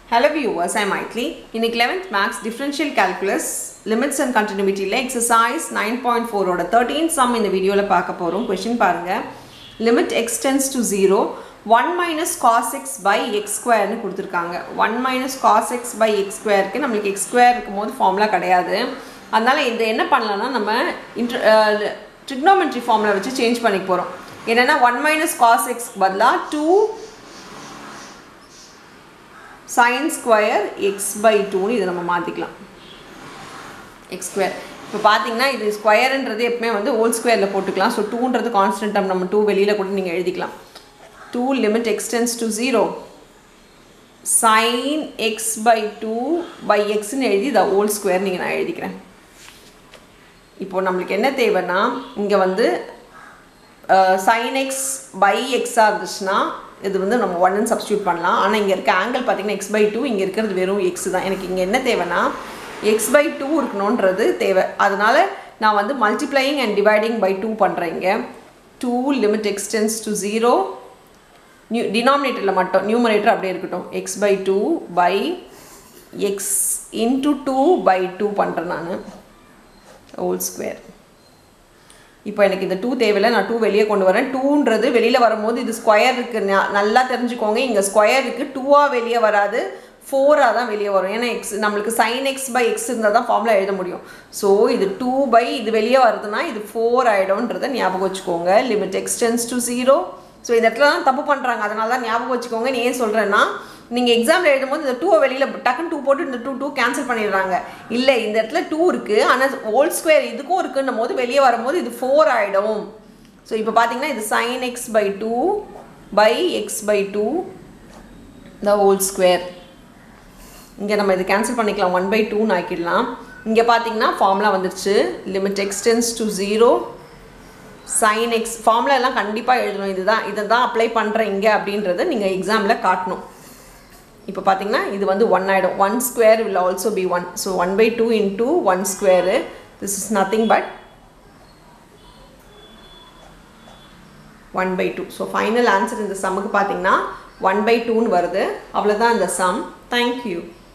Hello viewers, I'm Maitli. இன்னைக்கு 11th Max Differential Calculus Limits and Continuityல exercise 9.4 ஓட 13 sum இந்த வீடியோவில் பார்க்க போகிறோம் கொஷின் பாருங்க limit x tends to 0 1 minus cos x by x ஸ்கொயர்னு கொடுத்துருக்காங்க 1 minus cos x by x ஸ்கொயருக்கு நம்மளுக்கு x ஸ்கொயர் இருக்கும்போது ஃபார்முலா கிடையாது அதனால் இந்த என்ன பண்ணலாம்னா நம்ம இன்ட்ர ட்ரிக்னோமெட்ரி ஃபார்முலா வச்சு சேஞ்ச் பண்ணிக்க போகிறோம் என்னென்னா ஒன் மைனஸ் காஸ் எக்ஸ் பதிலாக two sin square x by டூன்னு இதை நம்ம மாற்றிக்கலாம் எக்ஸ் ஸ்கொயர் இப்போ பார்த்தீங்கன்னா இது ஸ்கொயருன்றது எப்பவுமே வந்து ஹோல் ஸ்கொயரில் போட்டுக்கலாம் ஸோ டூன்றது கான்ஸ்டன்ட் நம்ம டூ வெளியில் கூட நீங்கள் எழுதிக்கலாம் two limit x tends to zero sin x by two by எக்ஸ்ன்னு எழுதி இதை ஹோல் ஸ்கொயர் நீங்கள் நான் எழுதிக்கிறேன் இப்போ நம்மளுக்கு என்ன தேவைன்னா இங்கே வந்து சைன் எக்ஸ் பை எக்ஸாக இருந்துச்சுன்னா இது வந்து நம்ம ஒன்னு சப்ஸ்டியூட் பண்ணலாம் ஆனால் இங்கே இருக்க ஆங்கிள் பார்த்தீங்கன்னா எக்ஸ் பை டூ இங்கே இருக்கிறது வெறும் எக்ஸ் தான் எனக்கு இங்கே என்ன தேவைன்னா எக்ஸ் பை டூ இருக்கணுன்றது தேவை அதனால் நான் வந்து multiplying and dividing by two பண்ணுறேன் இங்கே two limit x tends to zero new டினாமினேட்டரில் மட்டும் நியூமரேட்டர் அப்படியே இருக்கட்டும் x by two by x into two by two பண்ணுறேன் நான் ஹோல் ஸ்கொயர் இப்போ எனக்கு இந்த டூ தேவையில்லை நான் டூ வெளியே கொண்டு வரேன் டூன்றது வெளியில் வரும்போது இது ஸ்கொயர் இருக்குது நல்லா தெரிஞ்சுக்கோங்க இங்கே ஸ்கொயர் இருக்குது டூவாக வெளியே வராது ஃபோராக தான் வெளியே வரும் ஏன்னா எக்ஸ் நம்மளுக்கு சைன் எக்ஸ் பை எக்ஸ் இருந்தால் தான் ஃபார்முலா எழுத முடியும் ஸோ இது டூ பை இது வெளியே வருதுன்னா இது ஃபோர் ஆகிடும்ன்றதை ஞாபகம் வச்சுக்கோங்க limit x tends to zero so இந்த இடத்துல தான் தப்பு பண்ணுறாங்க அதனால தான் ஞாபகம் வச்சுக்கோங்க நீ ஏன் சொல்கிறேன்னா நீங்கள் எக்ஸாமில் எழுதும்போது இந்த டூவை வெளியில் டக்குன்னு டூ போட்டு இந்த டூ டூ கேன்சல் பண்ணிடுறாங்க இல்லை இந்த இடத்துல டூ இருக்குது ஆனால் ஹோல் ஸ்கொயர் இதுக்கும் இருக்குன்னும் போது வெளியே வரும்போது இது ஃபோர் ஆகிடும் ஸோ இப்போ பார்த்தீங்கன்னா இது sin x by two by x by two the whole square இங்கே நம்ம இது கேன்சல் பண்ணிக்கலாம் ஒன் பை டூன்னு ஆக்கிடலாம் இங்கே பார்த்தீங்கன்னா ஃபார்முலா வந்துருச்சு limit x tends to zero sin x formula எல்லாம் கண்டிப்பாக எழுதணும் இதுதான் இதை தான் அப்ளை பண்ணுறேன் இங்கே அப்படின்றத நீங்கள் எக்ஸாமில் காட்டணும் இப்போ பார்த்தீங்கன்னா இது வந்து ஒன் ஆகிடும் one square will also be one so one by two into one square this is nothing but one by two so final answer இந்த சம்முக்கு பார்த்தீங்கன்னா ஒன் பை டூன்னு வருது அவ்வளோதான் இந்த சம் தேங்க்யூ